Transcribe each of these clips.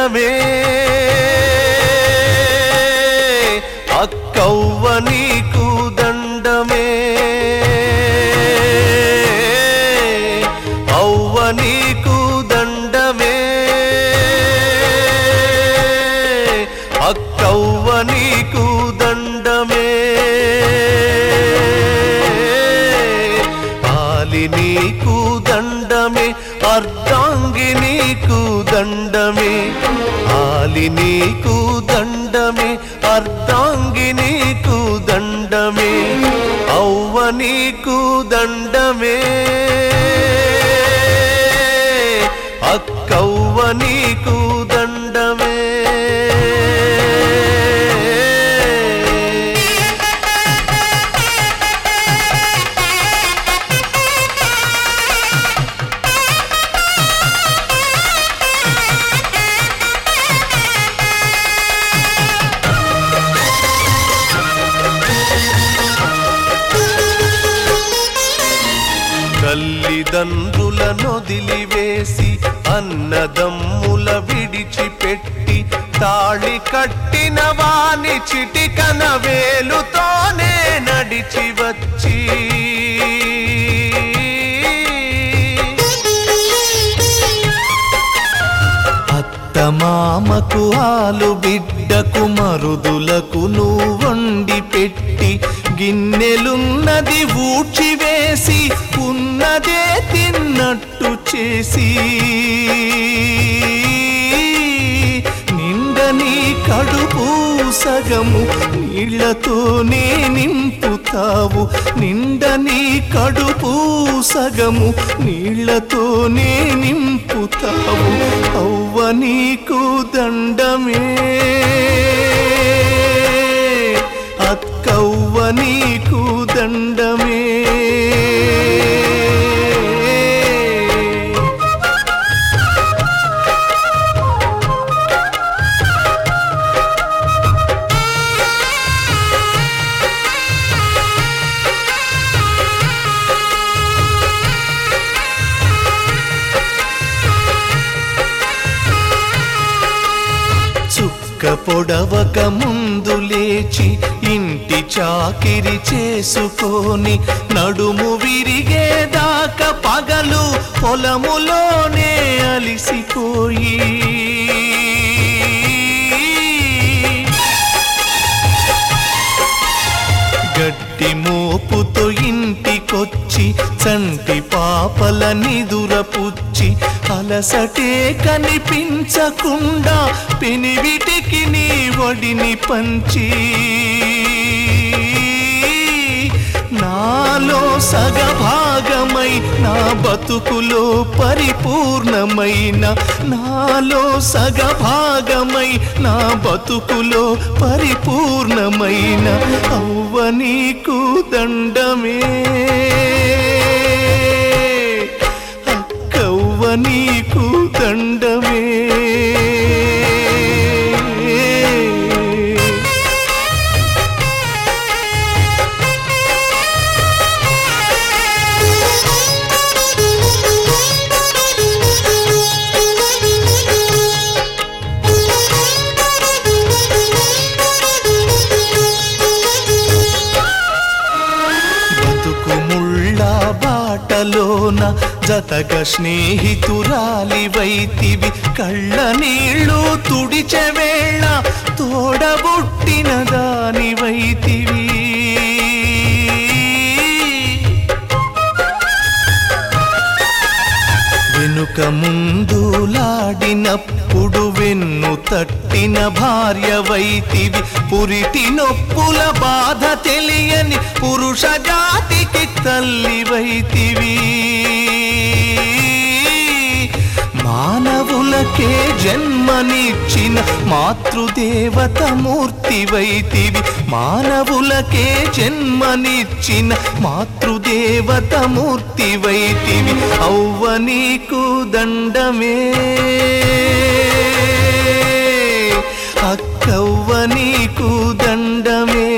దండమే అక్కవ్వ నీకు దండమే అవ్వ నీకు దండమే అక్కవ్వ నీకు దండమే ఆలి నీకు దండమే అర్ధాంగి నీకు దండమే ఆలి నీకు దండమే అర్ధాంగి నీకు దండమే అవ్వ నీకు దండమే అక్కవ్వ నీకు దండమే తల్లిదండ్రుల నొదిలివేసి అన్నదమ్ముల విడిచిపెట్టి తాళి కట్టిన వాని చిటికన వేలుతోనే నడిచి వచ్చి అత్తమామకు ఆలు బిడ్డకు మరుదులకు నువ్వు వండి పెట్టి గిన్నెలున్నది ఊడ్చివేసి ఉన్నదే తిన్నట్టు చేసి నిండని కడుపు సగము నీళ్లతోనే నింపుతావు నిండని కడుపు సగము నీళ్లతోనే నింపుతావు అవ్వ నీకు దండమే అక్కవ్వ నీకు దండమే చుక్క పొడవక ముందు లేచి ఇంటి చాకిరి చేసుకొని నడుము విరిగేదాకా పగలు పొలములోనే అలిసిపోయి గట్టి మోపుతో ఇంటికొచ్చి చంటి పాపల నిదురపుచ్చి అలసటే కనిపించకుండా పెనివిటికి నీ ఒడిని పంచి నాలో సగభాగమై నా బతుకులో పరిపూర్ణమైన నాలో సగభాగమై నా బతుకులో పరిపూర్ణమైన అవ్వ నీకు దండమే అక్కవ్వ నీకు దండమే బతుకు ముళ్ళ బాటలోన జతగ స్నేహితురాలి వైతివి కళ్ళ నీళ్ళు తుడిచె వేళ తోడబుట్టిన దాని వైతివి వెనుక ముందు లాడినప్పుడు వెన్ను తట్టిన భార్య వైతివి పురిటి నొప్పుల బాధ తెలియని పురుష జాతికి తల్లి వైతివి మానవులకే జన్మనిచ్చిన మాతృదేవత మూర్తి వైతివి మానవులకే జన్మనిచ్చిన మాతృదేవత మూర్తి వైతివి అవ్వ నీకు దండమే అక్కవ్వ నీకు దండమే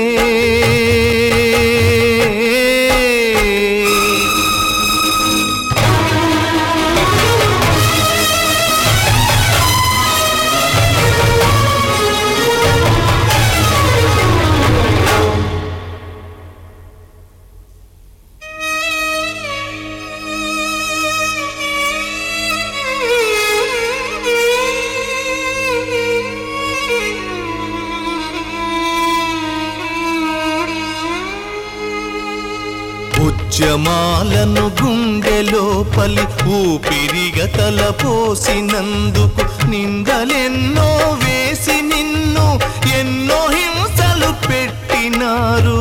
ఉద్యమాలను గుండెలోపలి ఊపిరిగా తలపోసినందుకు నిందలెన్నో వేసి నిన్ను ఎన్నో హింసలు పెట్టినారు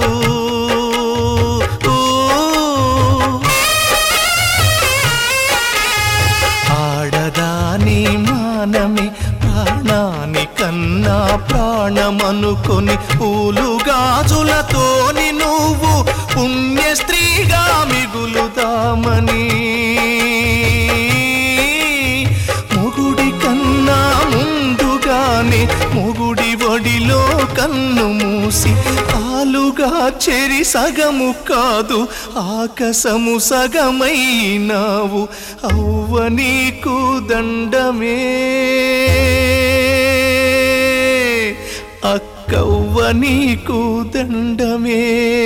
ఆడదాని మానమే ప్రాణాని కన్నా ప్రాణమనుకొని పూలు గాజులతోని నువ్వు పుణ్య స్త్రీగా మిగులుదామని మొగుడి కన్నా ముందుగానే మొగుడి ఒడిలో కన్ను మూసి ఆలుగా చెరి సగము కాదు ఆకాశము సగమైనావు అవ్వ నీకు దండమే అక్కవ్వ నీకు దండమే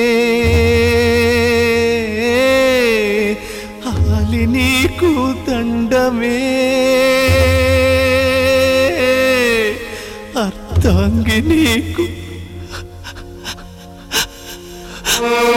ఆలి నీకు దండమే అర్థంగి నీకు